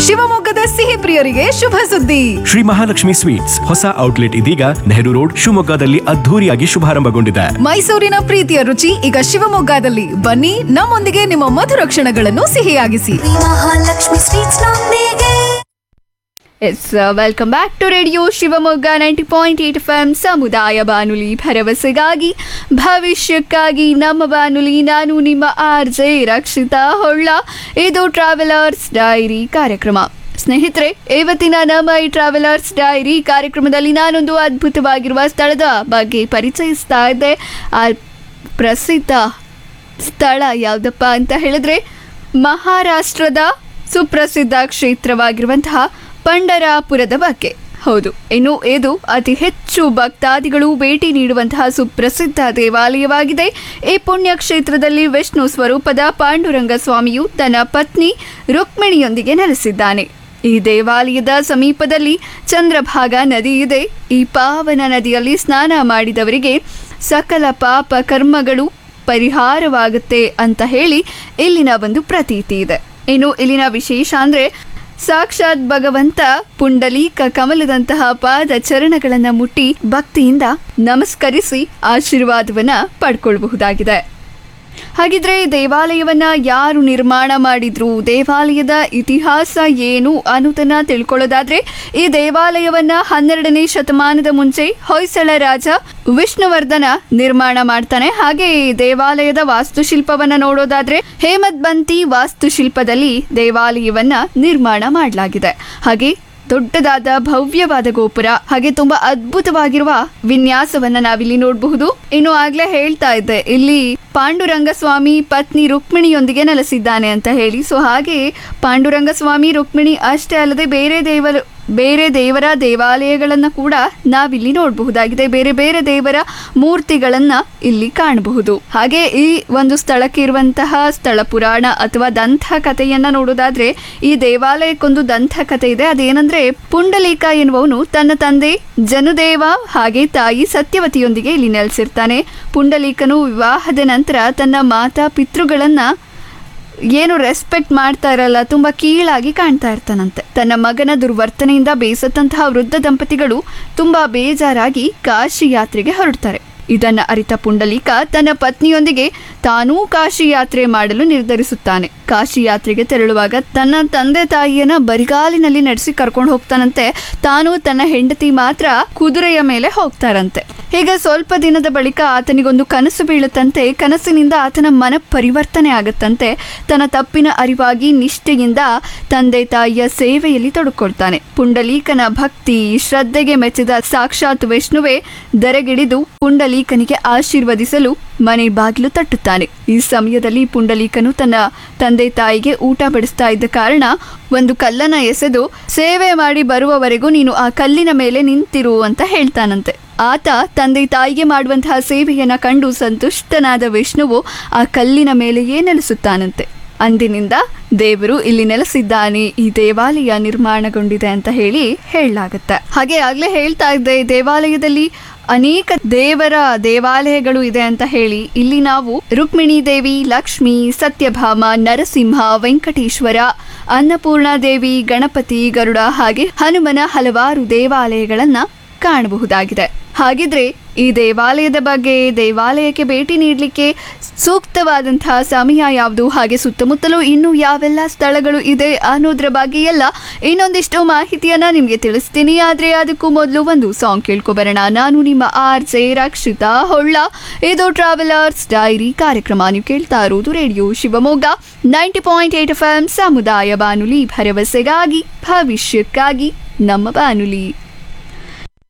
ಶಿವಮೊಗ್ಗದ ಸಿಹಿ ಪ್ರಿಯರಿಗೆ ಶುಭ ಸುದ್ದಿ ಶ್ರೀ ಮಹಾಲಕ್ಷ್ಮಿ ಸ್ವೀಟ್ಸ್ ಹೊಸ ಔಟ್ಲೆಟ್ ಇದೀಗ ನೆಹರು ರೋಡ್ ಶಿವಮೊಗ್ಗದಲ್ಲಿ ಅದ್ಧೂರಿಯಾಗಿ ಶುಭಾರಂಭಗೊಂಡಿದೆ ಮೈಸೂರಿನ ಪ್ರೀತಿಯ ರುಚಿ ಈಗ ಶಿವಮೊಗ್ಗದಲ್ಲಿ ಬನ್ನಿ ನಮ್ಮೊಂದಿಗೆ ನಿಮ್ಮ ಮಧುರ ಕ್ಷಣಗಳನ್ನು ಸಿಹಿಯಾಗಿಸಿ ಮಹಾಲಕ್ಷ್ಮಿ ಸ್ವೀಟ್ಸ್ ನೊಂದಿಗೆ yes welcome back to radio Shivamogga ninety point eight F M ಸಮುದಾಯ ಬಾನುಲಿ ಭರವಸೆಗಾಗಿ ಭವಿಷ್ಯಕ್ಕಾಗಿ ನಮ್ಮ ಬಾನುಲಿ ನಾನು ನಿಮ್ಮ ಆರ್ ಜೆ ರಕ್ಷಿತಾ ಹೊಳ್ಳ ಇದು ಟ್ರಾವೆಲರ್ಸ್ ಡೈರಿ ಕಾರ್ಯಕ್ರಮ ಸ್ನೇಹಿತರೆ ಇವತ್ತಿನ ನಮ್ಮ ಈ ಟ್ರಾವೆಲರ್ಸ್ ಡೈರಿ ಕಾರ್ಯಕ್ರಮದಲ್ಲಿ ನಾನೊಂದು ಅದ್ಭುತವಾಗಿರುವ ಸ್ಥಳದ ಬಗ್ಗೆ ಪರಿಚಯಿಸ್ತಾ ಇದ್ದೆ ಆ ಪ್ರಸಿದ್ಧ ಸ್ಥಳ ಯಾವುದಪ್ಪ ಅಂತ ಹೇಳಿದ್ರೆ ಮಹಾರಾಷ್ಟ್ರದ ಸುಪ್ರಸಿದ್ಧ ಕ್ಷೇತ್ರವಾಗಿರುವಂತಹ ಪಂಡರಾಪುರದ ಬಗ್ಗೆ ಹೌದು ಇನ್ನು ಇದು ಅತಿ ಹೆಚ್ಚು ಭಕ್ತಾದಿಗಳು ಭೇಟಿ ನೀಡುವಂತಹ ಸುಪ್ರಸಿದ್ಧ ದೇವಾಲಯವಾಗಿದೆ ಈ ಪುಣ್ಯ ಕ್ಷೇತ್ರದಲ್ಲಿ ವಿಷ್ಣು ಸ್ವರೂಪದ ಪಾಂಡುರಂಗ ಸ್ವಾಮಿಯು ತನ್ನ ಪತ್ನಿ ರುಕ್ಮಿಣಿಯೊಂದಿಗೆ ನೆಲೆಸಿದ್ದಾನೆ ಈ ದೇವಾಲಯದ ಸಮೀಪದಲ್ಲಿ ಚಂದ್ರಭಾಗ ನದಿ ಇದೆ ಈ ಪಾವನ ನದಿಯಲ್ಲಿ ಸ್ನಾನ ಮಾಡಿದವರಿಗೆ ಸಕಲ ಪಾಪ ಕರ್ಮಗಳು ಪರಿಹಾರವಾಗುತ್ತೆ ಅಂತ ಹೇಳಿ ಇಲ್ಲಿನ ಒಂದು ಪ್ರತೀತಿ ಇದೆ ಇನ್ನು ಇಲ್ಲಿನ ವಿಶೇಷ ಅಂದ್ರೆ ಸಾಕ್ಷಾತ್ ಭಗವಂತ ಪುಂಡಲೀಕ ಕಮಲದಂತಹ ಪಾದ ಚರಣಗಳನ್ನ ಮುಟ್ಟಿ ಭಕ್ತಿಯಿಂದ ನಮಸ್ಕರಿಸಿ ಆಶೀರ್ವಾದವನ್ನ ಪಡ್ಕೊಳ್ಬಹುದಾಗಿದೆ ಹಾಗಿದ್ರೆ ಈ ದೇವಾಲಯವನ್ನ ಯಾರು ನಿರ್ಮಾಣ ಮಾಡಿದ್ರು ದೇವಾಲಯದ ಇತಿಹಾಸ ಏನು ಅನ್ನೋದನ್ನ ತಿಳ್ಕೊಳ್ಳೋದಾದ್ರೆ ಈ ದೇವಾಲಯವನ್ನ ಹನ್ನೆರಡನೇ ಶತಮಾನದ ಮುಂಚೆ ಹೊಯ್ಸಳ ರಾಜ ವಿಷ್ಣುವರ್ಧನ ನಿರ್ಮಾಣ ಮಾಡ್ತಾನೆ ಹಾಗೆ ಈ ದೇವಾಲಯದ ವಾಸ್ತುಶಿಲ್ಪವನ್ನ ನೋಡೋದಾದ್ರೆ ಹೇಮದ್ಬಂತಿ ವಾಸ್ತುಶಿಲ್ಪದಲ್ಲಿ ದೇವಾಲಯವನ್ನ ನಿರ್ಮಾಣ ಮಾಡಲಾಗಿದೆ ಹಾಗೆ ದೊಡ್ಡದಾದ ಭವ್ಯವಾದ ಗೋಪುರ ಹಾಗೆ ತುಂಬಾ ಅದ್ಭುತವಾಗಿರುವ ವಿನ್ಯಾಸವನ್ನ ನಾವಿಲ್ಲಿ ನೋಡಬಹುದು ಇನ್ನು ಆಗ್ಲೇ ಹೇಳ್ತಾ ಇದ್ದೆ ಇಲ್ಲಿ ಪಾಂಡುರಂಗ ಸ್ವಾಮಿ ಪತ್ನಿ ರುಕ್ಮಿಣಿಯೊಂದಿಗೆ ನೆಲೆಸಿದ್ದಾನೆ ಅಂತ ಹೇಳಿ ಸೊ ಹಾಗೆ ಪಾಂಡುರಂಗ ಸ್ವಾಮಿ ರುಕ್ಮಿಣಿ ಅಷ್ಟೇ ಅಲ್ಲದೆ ಬೇರೆ ದೇವರು ಬೇರೆ ದೇವರ ದೇವಾಲಯಗಳನ್ನ ಕೂಡ ನಾವಿಲ್ಲಿ ನೋಡಬಹುದಾಗಿದೆ ಬೇರೆ ಬೇರೆ ದೇವರ ಮೂರ್ತಿಗಳನ್ನ ಇಲ್ಲಿ ಕಾಣಬಹುದು ಹಾಗೆ ಈ ಒಂದು ಸ್ಥಳಕ್ಕೆ ಇರುವಂತಹ ಸ್ಥಳ ಪುರಾಣ ಅಥವಾ ದಂಥ ಕಥೆಯನ್ನ ನೋಡೋದಾದ್ರೆ ಈ ದೇವಾಲಯಕ್ಕೊಂದು ದಂಥ ಕಥೆ ಇದೆ ಅದೇನಂದ್ರೆ ಪುಂಡಲೀಕ ಎನ್ನುವವನು ತನ್ನ ತಂದೆ ಜನುದೇವ ಹಾಗೆ ತಾಯಿ ಸತ್ಯವತಿಯೊಂದಿಗೆ ಇಲ್ಲಿ ನೆಲೆಸಿರ್ತಾನೆ ಪುಂಡಲೀಕನು ವಿವಾಹದ ನಂತರ ತನ್ನ ಮಾತಾ ಪಿತೃಗಳನ್ನ ಏನು ರೆಸ್ಪೆಕ್ಟ್ ಮಾಡ್ತಾ ಇರಲ್ಲ ತುಂಬಾ ಕೀಳಾಗಿ ಕಾಣ್ತಾ ಇರ್ತಾನಂತೆ ತನ್ನ ಮಗನ ದುರ್ವರ್ತನೆಯಿಂದ ಬೇಸತ್ತಂತಹ ವೃದ್ಧ ದಂಪತಿಗಳು ತುಂಬಾ ಬೇಜಾರಾಗಿ ಕಾಶಿ ಯಾತ್ರೆಗೆ ಹೊರಡ್ತಾರೆ ಇದನ್ನ ಅರಿತ ಪುಂಡಲೀಕ ತನ್ನ ಪತ್ನಿಯೊಂದಿಗೆ ತಾನೂ ಕಾಶಿ ಯಾತ್ರೆ ಮಾಡಲು ನಿರ್ಧರಿಸುತ್ತಾನೆ ಕಾಶಿ ಯಾತ್ರೆಗೆ ತೆರಳುವಾಗ ತನ್ನ ತಂದೆ ತಾಯಿಯನ್ನ ಬರಿಗಾಲಿನಲ್ಲಿ ನಡೆಸಿ ಕರ್ಕೊಂಡು ಹೋಗ್ತಾನಂತೆ ತಾನು ತನ್ನ ಹೆಂಡತಿ ಮಾತ್ರ ಕುದುರೆಯ ಮೇಲೆ ಹೋಗ್ತಾರಂತೆ ಹೀಗೆ ಸ್ವಲ್ಪ ದಿನದ ಬಳಿಕ ಆತನಿಗೊಂದು ಕನಸು ಬೀಳುತ್ತಂತೆ ಕನಸಿನಿಂದ ಆತನ ಮನ ಪರಿವರ್ತನೆ ಆಗುತ್ತಂತೆ ತನ್ನ ತಪ್ಪಿನ ಅರಿವಾಗಿ ನಿಷ್ಠೆಯಿಂದ ತಂದೆ ತಾಯಿಯ ಸೇವೆಯಲ್ಲಿ ತೊಡಕೊಳ್ತಾನೆ ಪುಂಡಲೀಕನ ಭಕ್ತಿ ಶ್ರದ್ಧೆಗೆ ಮೆಚ್ಚಿದ ಸಾಕ್ಷಾತ್ ವಿಷ್ಣುವೇ ದರೆಗಿಡಿದು ಪುಂಡಲೀಕನಿಗೆ ಆಶೀರ್ವದಿಸಲು ಮನೆ ಬಾಗಿಲು ತಟ್ಟುತ್ತಾನೆ ಈ ಸಮಯದಲ್ಲಿ ಪುಂಡಲೀಕನು ತನ್ನ ತಂದೆ ತಾಯಿಗೆ ಊಟ ಬಡಿಸ್ತಾ ಇದ್ದ ಕಾರಣ ಒಂದು ಕಲ್ಲನ್ನ ಎಸೆದು ಸೇವೆ ಮಾಡಿ ಬರುವವರೆಗೂ ನೀನು ಆ ಕಲ್ಲಿನ ಮೇಲೆ ನಿಂತಿರು ಅಂತ ಹೇಳ್ತಾನಂತೆ ಆತ ತಂದೆ ತಾಯಿಗೆ ಮಾಡುವಂತಹ ಸೇವೆಯನ್ನ ಕಂಡು ಸಂತುಷ್ಟನಾದ ವಿಷ್ಣುವು ಆ ಕಲ್ಲಿನ ಮೇಲೆಯೇ ನೆಲೆಸುತ್ತಾನಂತೆ ಅಂದಿನಿಂದ ದೇವರು ಇಲ್ಲಿ ನೆಲೆಸಿದ್ದಾನೆ ಈ ದೇವಾಲಯ ನಿರ್ಮಾಣಗೊಂಡಿದೆ ಅಂತ ಹೇಳಿ ಹೇಳಲಾಗುತ್ತೆ ಹಾಗೆ ಆಗ್ಲೇ ಹೇಳ್ತಾ ಇದ್ದೆ ಈ ದೇವಾಲಯದಲ್ಲಿ ಅನೇಕ ದೇವರ ದೇವಾಲಯಗಳು ಇದೆ ಅಂತ ಹೇಳಿ ಇಲ್ಲಿ ನಾವು ರುಕ್ಮಿಣಿ ದೇವಿ ಲಕ್ಷ್ಮಿ ಸತ್ಯಭಾಮ ನರಸಿಂಹ ವೆಂಕಟೇಶ್ವರ ಅನ್ನಪೂರ್ಣ ದೇವಿ ಗಣಪತಿ ಗರುಡ ಹಾಗೆ ಹನುಮನ ಹಲವಾರು ದೇವಾಲಯಗಳನ್ನ ಕಾಣಬಹುದಾಗಿದೆ ಹಾಗಿದ್ರೆ ಈ ದೇವಾಲಯದ ಬಗ್ಗೆ ದೇವಾಲಯಕ್ಕೆ ಭೇಟಿ ನೀಡಲಿಕ್ಕೆ ಸೂಕ್ತವಾದಂತಹ ಸಮಯ ಯಾವುದು ಹಾಗೆ ಸುತ್ತಮುತ್ತಲೂ ಇನ್ನೂ ಯಾವೆಲ್ಲ ಸ್ಥಳಗಳು ಇದೆ ಅನ್ನೋದ್ರ ಬಗ್ಗೆ ಎಲ್ಲ ಇನ್ನೊಂದಿಷ್ಟು ಮಾಹಿತಿಯನ್ನ ನಿಮಗೆ ತಿಳಿಸ್ತೀನಿ ಆದ್ರೆ ಅದಕ್ಕೂ ಮೊದಲು ಒಂದು ಸಾಂಗ್ ಕೇಳ್ಕೊಬರೋಣ ನಾನು ನಿಮ್ಮ ಆರ್ ಜೆ ರಕ್ಷಿತಾ ಹೊಳ್ಳ ಇದು ಟ್ರಾವೆಲರ್ಸ್ ಡೈರಿ ಕಾರ್ಯಕ್ರಮ ನೀವು ಕೇಳ್ತಾ ಇರೋದು radio Shivamogga ninety point eight F M ಸಮುದಾಯ ಬಾನುಲಿ ಭರವಸೆಗಾಗಿ ಭವಿಷ್ಯಕ್ಕಾಗಿ ನಮ್ಮ ಬಾನುಲಿ